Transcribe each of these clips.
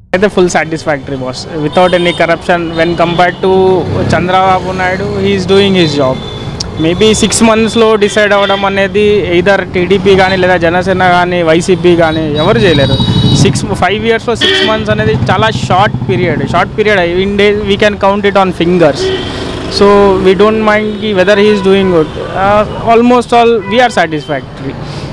అయితే full satisfactory boss without any corruption when compare to Chandrababu Naidu he's doing his job maybe six మంత్స్లో decide అవ్వడం అనేది either TDP కానీ లేదా జనసేన కానీ వైసీపీ కానీ ఎవరు చేయలేరు సిక్స్ ఫైవ్ ఇయర్స్లో సిక్స్ మంత్స్ అనేది చాలా short period short period in day we can count it on fingers so we don't mind కి whether he's doing good almost all we're satisfactory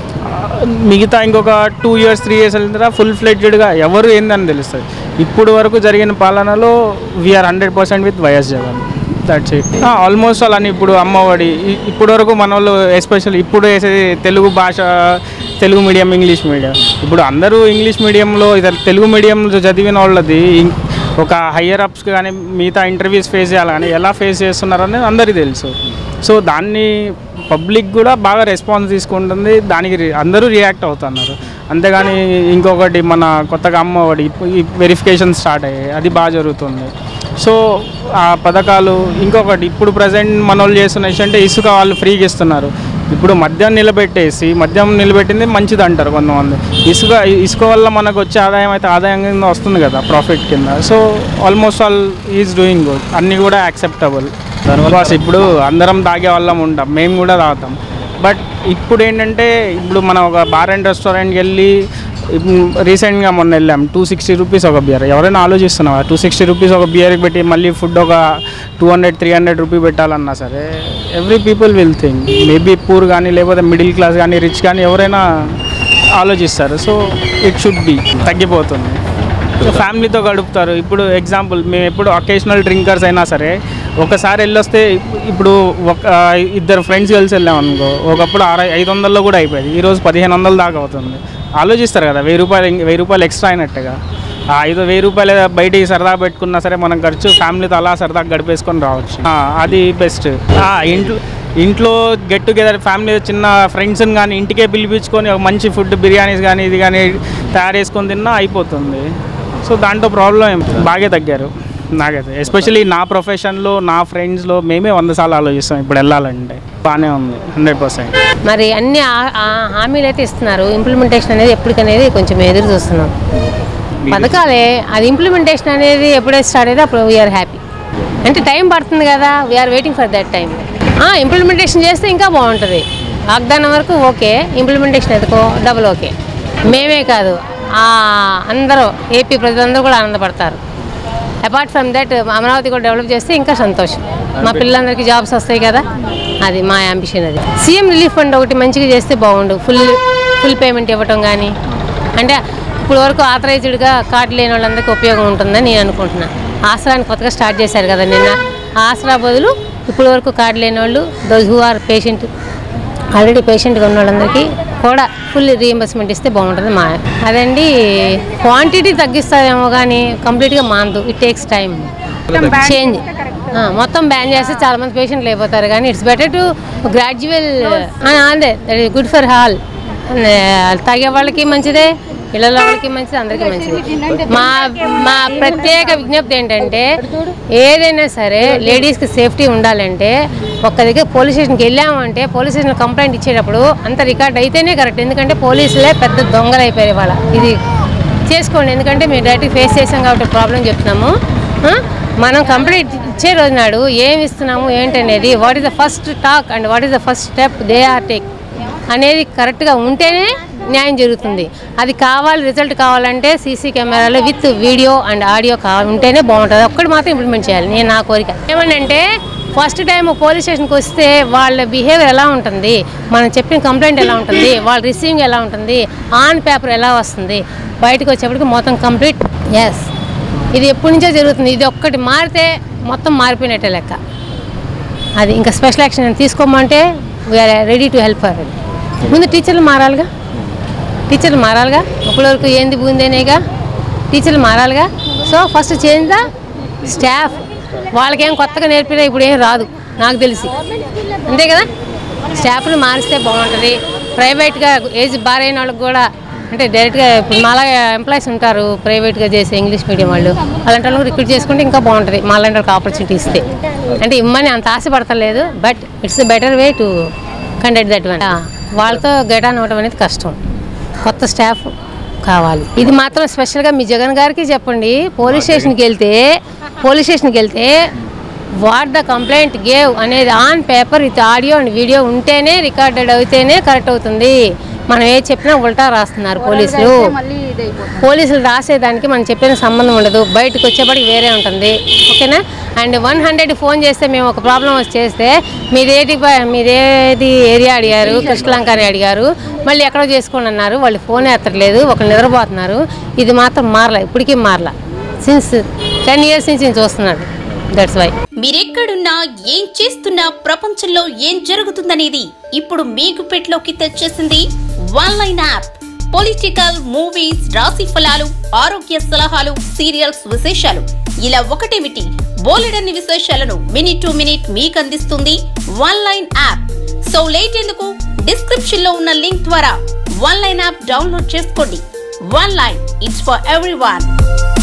మిగతా ఇంకొక టూ ఇయర్స్ త్రీ ఇయర్స్ వెళ్ళిన తర్వాత full ఫ్లెడ్జెడ్గా ఎవరు ఏందని తెలుస్తుంది ఇప్పుడు వరకు జరిగిన పాలనలో we're hundred percent with YS Jagan that's it almost all అని ఇప్పుడు అమ్మఒడి ఇ- ఇప్పుడు వరకు మన వాళ్ళు ఎస్పెషల్ ఇప్పుడు వేసేది తెలుగు భాష తెలుగు మీడియం ఇంగ్లీష్ మీడియం ఇప్పుడు అందరూ ఇంగ్లీష్ మీడియంలో ఇద్దరు తెలుగు మీడియంలో చదివిన వాళ్ళది ఇం- ఒక హయ్యర్ అప్స్ కానీ మిగతా ఇంటర్వ్యూస్ ఫేస్ చేయాలి కానీ ఎలా ఫేస్ చేస్తున్నారనేది అందరికీ తెలుసు సో దాన్ని పబ్లిక్ కూడా బాగా రెస్పాన్స్ తీసుకుంటుంది దానికి రి- అందరూ రియాక్ట్ అవుతున్నారు అంతేగాని ఇంకొకటి మన కొత్తగా అమ్మఒడి ఇప్పు- ఈ వెరిఫికేషన్ స్టార్ట్ అయ్యాయి అది బాగా జరుగుతుంది సో ఆ పథకాలు ఇంకొకటి ఇప్పుడు ప్రజెంట్ మన వాళ్ళు చేస్తున్న విషయం అంటే ఇసుక వాళ్ళు ఫ్రీగా ఇస్తున్నారు ఇప్పుడు మద్యం నిలబెట్టేసి మద్యం నిలబెట్టింది మంచిది అంటారు కొంతమంది ఇసుక ఇసుక వల్ల మనకు వచ్చే ఆదాయం అయితే ఆదాయం కింద వస్తుంది కదా ప్రాఫిట్ కింద so almost all is doing good అన్నీ కూడా యాక్సెప్టబుల్ బాస్ ఇప్పుడు అందరం తాగే వాళ్ళం ఉంటాం మేము కూడా తాగుతాం బట్ ఇప్పుడు ఏంటంటే ఇప్పుడు మనం ఒక బార్ అండ్ రెస్టారెంట్కి వెళ్ళి రీసెంట్గా మొన్న వెళ్ళాం టూ సిక్స్టీ రూపీస్ ఒక బియర్ ఎవరైనా ఆలోచిస్తున్నావా టూ సిక్స్టీ రూపీస్ ఒక బియర్కి పెట్టి మళ్ళీ ఫుడ్ ఒక two hundred three hundred rupee పెట్టాలన్నా సరే every people will think maybe poor కానీ లేకపోతే మిడిల్ క్లాస్ కానీ రిచ్ కానీ ఎవరైనా ఆలోచిస్తారు సో ఇట్ షుడ్ బి తగ్గిపోతుంది సో ఫ్యామిలీతో గడుపుతారు ఇప్పుడు ఎగ్జాంపుల్ మేము ఎప్పుడు అకేషనల్ డ్రింకర్స్ అయినా సరే ఒకసారి వెళ్ళొస్తే ఇప్పుడు ఒక ఇద్దరు ఫ్రెండ్స్ కలిసి వెళ్ళాం అనుకో ఒకప్పుడు ఆరు ఐదు వందల్లో కూడా అయిపోయింది ఈరోజు పదిహేను వందల దాకా అవుతుంది ఆలోచిస్తారు కదా వెయ్యి రూపాయలు ఇంక- వెయ్యి రూపాయలు ఎక్స్ట్రా అయినట్టుగా ఆ ఐదు వెయ్యి రూపాయలు బయటికి సరదా పెట్టుకున్నా సరే మనం ఖర్చు ఫ్యామిలీతో అలా సరదా గడిపేసుకొని రావచ్చు ఆ, అది బెస్ట్ ఇంట్లో ఇంట్లో గెట్ టుగెదర్ ఫ్యామిలీ చిన్న ఫ్రెండ్స్ని కానీ ఇంటికే పిలిపించుకొని ఒక మంచి ఫుడ్ బిర్యానీస్ కానీ ఇది కానీ తయారు చేసుకొని తిన్నా అయిపోతుంది సో దాంట్లో ప్రాబ్లం ఏం బాగా తగ్గారు నాకైతే ఎస్పెషల్లీ నా ప్రొఫెషన్లో నా ఫ్రెండ్స్లో మేమే వంద సార్లు ఆలోచిస్తాం ఇప్పుడు వెళ్ళాలంటే బాగానే ఉంది హండ్రెడ్ పర్సెంట్ మరి అన్ని ఆ- ఆ హామీలు అయితే ఇస్తున్నారు ఇంప్లిమెంటేషన్ అనేది ఎప్పటికనేది కొంచెం ఎదురు చూస్తున్నాం పథకాలే అది ఇంప్లిమెంటేషన్ అనేది ఎప్పుడైతే స్టార్ట్ అయితే అప్పుడు వీఆర్ హ్యాపీ అంటే టైం పడుతుంది కదా we're waiting for that time implementation చేస్తే ఇంకా బాగుంటుంది వాగ్దానం వరకు ఓకే ఇంప్లిమెంటేషన్ ఎదుకో డబుల్ ఓకే మేమే కాదు ఆ అందరూ ఏపీ ప్రజలందరూ కూడా ఆనందపడతారు అపార్ట్ ఫ్రమ్ దట్ అమరావతి కూడా డెవలప్ చేస్తే ఇంకా సంతోషం మా పిల్లలందరికీ జాబ్స్ వస్తాయి కదా అది మా అంబిషన్ అది సీఎం రిలీఫ్ ఫండ్ ఒకటి మంచిగా చేస్తే బాగుండు ఫుల్ ఫుల్ పేమెంట్ ఇవ్వటం కానీ అంటే ఇప్పుడు వరకు ఆథరైజ్డ్గా కార్డు లేని వాళ్ళందరికీ ఉపయోగం ఉంటుందని నేను అనుకుంటున్నా ఆసరాన్ని కొత్తగా స్టార్ట్ చేశారు కదా నిన్న ఆ ఆసరా బదులు ఇప్పుడు వరకు కార్డు లేని వాళ్ళు those who are patient already పేషెంట్గా ఉన్న వాళ్ళందరికీ కూడా ఫుల్ రీఎంబర్స్మెంట్ ఇస్తే బాగుంటుంది మా అదండి క్వాంటిటీ తగ్గిస్తారేమో కానీ కంప్లీట్గా మానదు ఇట్ టేక్స్ టైం చేంజ్ మొత్తం బ్యాన్ చేస్తే చాలా మంది పేషెంట్లు అయిపోతారు కానీ ఇట్స్ బెటర్ టు గ్రాడ్యువల్ అదే that is good for whole తాగే వాళ్ళకి మంచిదే పిల్లల వాళ్ళకి మంచిది అందరికీ మంచిది మా మా ప్రత్యేక విజ్ఞప్తి ఏంటంటే ఏదైనా సరే లేడీస్కి సేఫ్టీ ఉండాలంటే ఒక్క దగ్గర పోలీస్ స్టేషన్కి వెళ్ళామంటే పోలీస్ స్టేషన్ కంప్లైంట్ ఇచ్చేటప్పుడు అంత రికార్డ్ అయితేనే కరెక్ట్ ఎందుకంటే పోలీసులే పెద్ద దొంగలు అయిపోయారు ఇవాళ ఇది చేసుకోండి ఎందుకంటే మేము డైరెక్ట్ ఫేస్ చేసాం కాబట్టి ప్రాబ్లం చెప్తున్నాము ఆ? మనం కంప్లీట్ ఇచ్చే రోజు నాడు ఏమి ఇస్తున్నాము ఏంటనేది what is the first talk and what is the first step they are take అనేది కరెక్ట్గా ఉంటేనే న్యాయం జరుగుతుంది అది కావాలి రిజల్ట్ కావాలంటే సీసీ కెమెరాలో విత్ వీడియో అండ్ ఆడియో కావాలి ఉంటేనే బాగుంటుంది ఒక్కటి మాత్రం ఇంప్లిమెంట్ చేయాలి నేను నా కోరిక ఏమనంటే ఫస్ట్ టైం పోలీస్ స్టేషన్కి వస్తే వాళ్ళ బిహేవియర్ ఎలా ఉంటుంది మనం చెప్పిన కంప్లైంట్ ఎలా ఉంటుంది వాళ్ళ రిసీవింగ్ ఎలా ఉంటుంది ఆన్ పేపర్ ఎలా వస్తుంది బయటకు వచ్చేప్పటికి మొత్తం కంప్లీట్ ఎస్ ఇది ఎప్పటి నుంచో జరుగుతుంది ఇది ఒక్కటి మారితే మొత్తం మారిపోయినట్టే లెక్క అది ఇంకా స్పెషల్ యాక్షన్ తీసుకోమంటే we're ready to help for ముందు టీచర్లు మారాలిగా టీచర్లు మారాలిగా ఇప్పటివరకు ఏంది బూందేనేగా టీచర్లు మారాలిగా so first change the staff వాళ్ళకేం కొత్తగా నేర్పినా ఇప్పుడు ఏం రాదు నాకు తెలిసి అంతే కదా స్టాఫ్ని మారిస్తే బాగుంటుంది ప్రైవేట్గా ఏజ్ బారైన వాళ్ళకి కూడా అంటే డైరెక్ట్గా ఇప్పుడు మాలా ఎంప్లాయీస్ ఉంటారు ప్రైవేట్గా చేసే ఇంగ్లీష్ మీడియం వాళ్ళు అలాంటి వాళ్ళని రిక్రూట్ చేసుకుంటే ఇంకా బాగుంటుంది మాలాంటి వాళ్ళకి ఆపర్చునిటీ ఇస్తే అంటే ఇమ్మని అంత ఆశపడతలేదు but it's better way to conduct that one వాళ్ళతో గెట్ ఆన్ అవ్వడం అనేది కష్టం కొత్త స్టాఫ్ కావాలి ఇది మాత్రం స్పెషల్గా మీ జగన్ గారికి చెప్పండి పోలీస్ స్టేషన్కి వెళ్తే పోలీస్ స్టేషన్కి వెళ్తే వాట్ ద కంప్లైంట్ గేవ్ అనేది on paper with audio and video ఉంటేనే రికార్డెడ్ అయితేనే కరెక్ట్ అవుతుంది మనం ఏ చెప్పినా ఉల్టా రాస్తున్నారు పోలీసులు మళ్ళీ ఇదైపోతుంది పోలీసులు రాసేదానికి మనం చెప్పిన సంబంధం ఉండదు బయటకు వచ్చేప్పటికి వేరే ఉంటుంది ఓకేనా అండ్ వన్ హండ్రెడ్ ఫోన్ చేస్తే మేము ఒక ప్రాబ్లం వచ్చి చేస్తే మీదేది ప- మీదేది ఏరియా అడిగారు కృష్ణలంక అని అడిగారు మళ్ళీ ఎక్కడో చేసుకోండి అన్నారు వాళ్ళు ఫోన్ ఎత్తట్లేదు ఒక నిద్రపోతున్నారు ఇది మాత్రం మారలే ఇప్పటికీ మారలా సిన్స్ టెన్ ఇయర్స్ నుంచి నేను చూస్తున్నాడు దట్స్ వై మీరెక్కడున్నా ఏం చేస్తున్నా ప్రపంచంలో ఏం జరుగుతుందనేది ఇప్పుడు మీకు పెట్లోకి తెచ్చేసింది one line app political movies రాశి ఫలాలు ఆరోగ్య సలహాలు సీరియల్స్ విశేషాలు ఇలా ఒకటేమిటి బోలెడన్ని విశేషాలను మినిట్ టు మినిట్ మీకు అందిస్తుంది one line app so late ఎందుకు డిస్క్రిప్షన్ లో ఉన్న లింక్ ద్వారా వన్ లైన్ యాప్ డౌన్లోడ్ చేసుకోండి one line it's for every